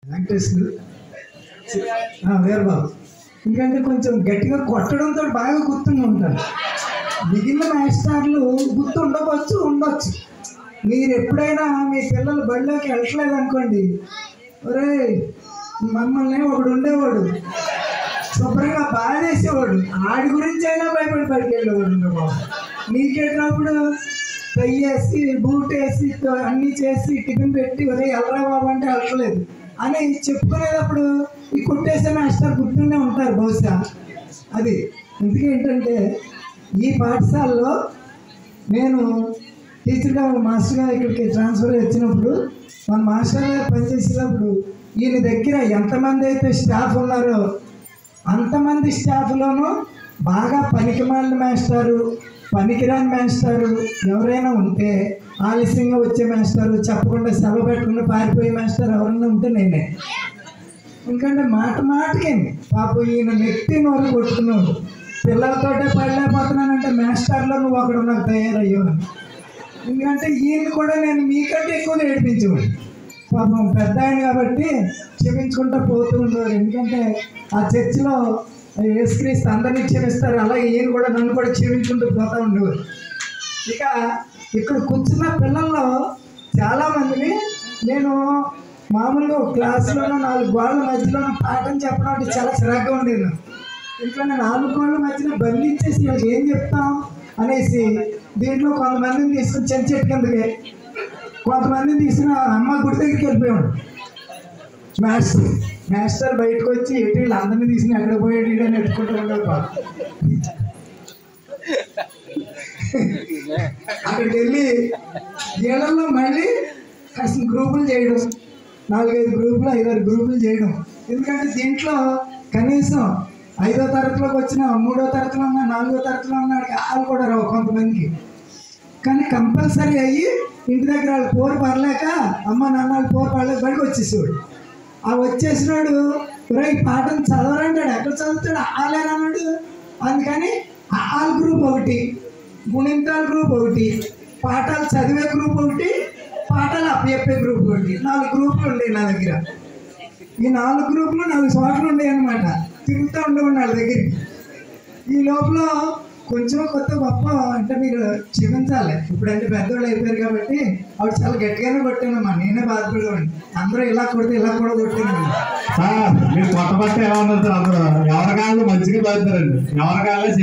వెంకటేశ్వరు ఆ, వీరబాబు ఎందుకంటే కొంచెం గట్టిగా కొట్టడంతో బాగా గుర్తుండి ఉంటారు మిగిలిన మాస్టర్లు గుర్తు ఉండవచ్చు ఉండొచ్చు మీరు ఎప్పుడైనా మీ పిల్లలు బడిలోకి వెళ్ళట్లేదు అనుకోండి ఒరే మమ్మల్ని ఒకడు ఉండేవాడు శుభ్రంగా బాధేసేవాడు ఆడి గురించి అయినా భయపడి బయటకు వెళ్ళేవాడు బాబు నీకెట్టినప్పుడు పెయ్యేసి బూట్ వేసి అన్నీ చేసి టిఫిన్ పెట్టి ఒరే ఎల్లరా బాబు అంటే వెళ్ళట్లేదు అని చెప్పుకునేటప్పుడు ఈ కుట్టేసే మాస్టర్ గుర్తుండే ఉంటారు బహుశా అది ఎందుకు ఏంటంటే ఈ పాఠశాలలో నేను టీచర్గా మాస్టర్గా ఇక్కడికి ట్రాన్స్ఫర్ వచ్చినప్పుడు మన మాస్టర్ గారు పనిచేసేటప్పుడు ఈయన దగ్గర ఎంతమంది అయితే స్టాఫ్ ఉన్నారో అంతమంది స్టాఫ్లోనూ బాగా పనికిమాలిన మాస్టారు పనికిరాని మాస్టారు ఎవరైనా ఉంటే ఆలస్యంగా వచ్చే మాస్టారు చెప్పకుండా సెలవు పెట్టకుండా పారిపోయే మాస్టర్ ఎవరైనా ఉంటే నేనే ఎందుకంటే మాట మాటకి పాపం ఈయన నెత్తి నోరు కొట్టుకున్నాడు పిల్లలతోటే పడలేకపోతున్నానంటే మాస్టర్లో నువ్వు ఒకడు నాకు తయారయ్యావు అని. ఎందుకంటే ఈయన కూడా నేను మీకంటే ఎక్కువ నేర్పించేవాడు పాపం పెద్ద ఆయన కాబట్టి క్షమించుకుంటూ పోతూ ఉండేవారు ఎందుకంటే ఆ చర్చిలో యేసుక్రీస్తు అందరినీ క్షమిస్తారు అలాగే ఈయన కూడా నన్ను కూడా క్షమించుకుంటూ పోతూ ఉండేవారు ఇక ఇక్కడ కూర్చున్న పిల్లల్లో చాలామందిని నేను మామూలుగా ఒక క్లాసులోనో నాలుగు గోళ్ళ మధ్యలోనో పాఠం చెప్పడం అంటే చాలా చిరాగ్గా ఉండేది నాకు. ఇంట్లో నేను నాలుగు గోళ్ళ మధ్యన బంధించేసి వీళ్ళకి ఏం చెప్తాం అనేసి దీంట్లో కొంతమందిని తీసుకుని చెంచు చెట్టు కిందకి కొంతమందిని తీసుకుని అమ్మ గుడి దగ్గరికి వెళ్ళిపోయాడు మాస్టర్ మాస్టర్ బయటకు వచ్చి ఎటు వీళ్ళు అందరినీ తీసుకుని ఎక్కడ పోయాడు ఈడు అని ఎట్టుకుంటూ ఉండేవాడు పాపం. అక్కడికి వెళ్ళి ఏళ్ళల్లో మళ్ళీ కాస్త గ్రూపులు చేయడం నాలుగైదు గ్రూపులు ఐదారు గ్రూపులు చేయడం ఎందుకంటే దీంట్లో కనీసం ఐదో తరగతిలోకి వచ్చిన మూడో తరగతిలో ఉన్న నాలుగో తరగతిలో ఉన్నాడు వాళ్ళు కూడా రావు కొంతమందికి కానీ కంపల్సరీ అయ్యి ఇంటి దగ్గర వాళ్ళు పోరు పడలేక అమ్మ నాన్న వాళ్ళు పోరు పడలేక బడికి వచ్చేసేవాడు ఆ వచ్చేసినాడు "ఒరేయ్, ఈ పాఠం చదవరంటాడు ఎక్కడ చదువుతాడు ఆలేరన్నాడు అందుకని ఆల్ గ్రూప్ ఒకటి గుణింతాల గ్రూప్ ఒకటి పాఠాలు చదివే గ్రూప్ ఒకటి పాఠాలు అప్పచెప్పే గ్రూప్ ఒకటి నాలుగు గ్రూపులు ఉండేవి నా దగ్గర ఈ నాలుగు గ్రూపులు నాలుగు చోట్ల ఉండేవి అనమాట తిరుగుతూ ఉండేవాడు వాళ్ళ దగ్గరికి ఈ లోపల కొంచెం కొత్త గొప్ప అంటే మీరు క్షమించాలి ఇప్పుడంటే పెద్దవాళ్ళు అయిపోయారు కాబట్టి ఆవిడ చాలా గట్టిగానే కొట్టానమ్మా నేనే బాధపడేవాడిని అందరూ ఇలా కొడితే ఇలా కూడా కొట్టాను సార్ మీరు కొత్త బట్ట ఎలా ఉన్నారు సార్ అందరూ ఎవరి కాళ్ళు మంచిగా పడతారండి ఎవరి కాళ్ళు